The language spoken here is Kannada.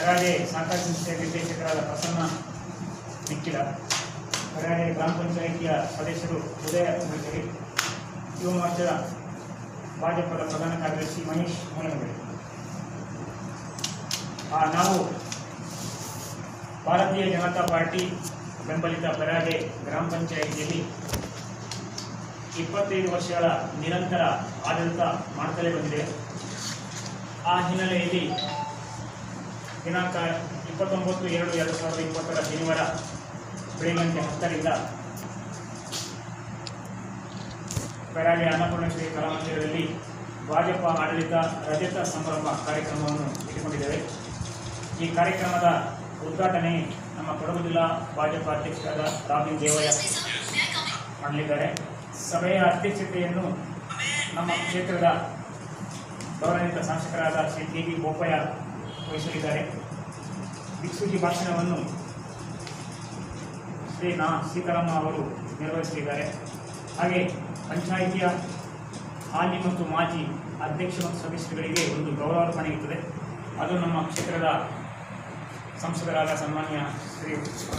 ಕರಾಡೆ ಸಹಕಾರ ಸಂಸ್ಥೆಯ ನಿರ್ದೇಶಕರಾದ ಪ್ರಸನ್ನ ನಿಖಿಲ ಕರಾಡೆ ಗ್ರಾಮ ಪಂಚಾಯಿತಿಯ ಸದಸ್ಯರು ಉದಯ ಮುಳಗಡೆ ಯುವ ಮೋರ್ಚಾದ ಭಾಜಪದ ಪ್ರಧಾನ ಕಾರ್ಯದರ್ಶಿ ಮಹೇಶ್ ಮೂಲಗಡೆ ಆ, ನಾವು ಭಾರತೀಯ ಜನತಾ ಪಾರ್ಟಿ ಬೆಂಬಲಿತ ಪರಾಡೆ ಗ್ರಾಮ ಪಂಚಾಯಿತಿಯಲ್ಲಿ ಇಪ್ಪತ್ತೈದು ವರ್ಷಗಳ ನಿರಂತರ ಆಡಳಿತ ಮಾಡ್ತಲೇ ಬಂದಿದೆ ಆ ಹಿನ್ನೆಲೆಯಲ್ಲಿ ದಿನಾಂಕ ಇಪ್ಪತ್ತೊಂಬತ್ತು ಎರಡು ಎರಡು ಸಾವಿರದ ಇಪ್ಪತ್ತರ ಶನಿವಾರ ಬೆಳಗ್ಗೆ ಹತ್ತರಿಂದ ಪೆರಾಡೆ ಅನ್ನಪೂರ್ಣೇಶ್ವರಿ ಕಲಾಮಂದಿರದಲ್ಲಿ ಭಾಜಪ ಆಡಳಿತ ರಜತ ಸಂಭ್ರಮ ಕಾರ್ಯಕ್ರಮವನ್ನು ಇಟ್ಟುಕೊಂಡಿದ್ದೇವೆ ಈ ಕಾರ್ಯಕ್ರಮದ ಉದ್ಘಾಟನೆ ನಮ್ಮ ಕೊಡಗು ಜಿಲ್ಲಾ ಭಾಜಪ ಅಧ್ಯಕ್ಷರಾದ ರಾಬಿನ್ ದೇವಯ್ಯ ಮಾಡಲಿದ್ದಾರೆ ಸಭೆಯ ಅಧ್ಯಕ್ಷತೆಯನ್ನು ನಮ್ಮ ಕ್ಷೇತ್ರದ ಗೌರವಿತ ಶಾಸಕರಾದ ಶ್ರೀ ಕೆ ವಿ ಬೋಪಯ್ಯ ವಹಿಸಲಿದ್ದಾರೆ ದಿಕ್ಸೂಚಿ ಭಾಷಣವನ್ನು ಶ್ರೀ ನಾ ಸೀತಾರಾಮ ಅವರು ನಿರ್ವಹಿಸಲಿದ್ದಾರೆ ಹಾಗೆ ಪಂಚಾಯಿತಿಯ ಹಾಲಿ ಮತ್ತು ಮಾಜಿ ಅಧ್ಯಕ್ಷ ಮತ್ತು ಸದಸ್ಯರುಗಳಿಗೆ ಒಂದು ಗೌರವಾರ್ಪಣೆ ಇರುತ್ತದೆ ಅದು ನಮ್ಮ ಕ್ಷೇತ್ರದ ಸಂಸದರಾದ ಸನ್ಮಾನ್ಯ ಶ್ರೀ